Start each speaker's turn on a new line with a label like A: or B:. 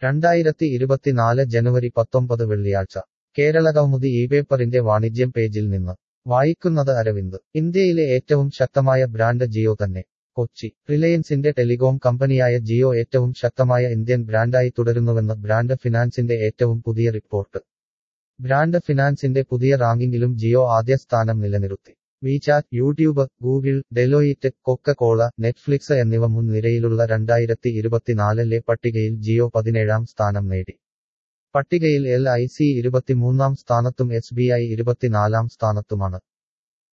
A: രണ്ടായിരത്തി ഇരുപത്തിനാല് ജനുവരി പത്തൊമ്പത് വെള്ളിയാഴ്ച കേരളകൗമുദി ഈ പേപ്പറിന്റെ വാണിജ്യം പേജിൽ നിന്ന് വായിക്കുന്നത് അരവിന്ദ് ഇന്ത്യയിലെ ഏറ്റവും ശക്തമായ ബ്രാൻഡ് ജിയോ തന്നെ കൊച്ചി റിലയൻസിന്റെ ടെലികോം കമ്പനിയായ ജിയോ ഏറ്റവും ശക്തമായ ഇന്ത്യൻ ബ്രാൻഡായി തുടരുന്നുവെന്ന് ബ്രാൻഡ് ഫിനാൻസിന്റെ ഏറ്റവും പുതിയ റിപ്പോർട്ട് ബ്രാൻഡ് ഫിനാൻസിന്റെ പുതിയ റാങ്കിങ്ങിലും ജിയോ ആദ്യ സ്ഥാനം നിലനിർത്തി WeChat YouTube Google Deloitte coca cola Netflix എന്നിവ മുൻ നിരയിലുള്ള രണ്ടായിരത്തി ഇരുപത്തിനാലിലെ പട്ടികയിൽ ജിയോ പതിനേഴാം സ്ഥാനം നേടി പട്ടികയിൽ എൽ ഐ സി ഇരുപത്തിമൂന്നാം സ്ഥാനത്തും എസ് ബി ഐ ഇരുപത്തിനാലാം സ്ഥാനത്തുമാണ്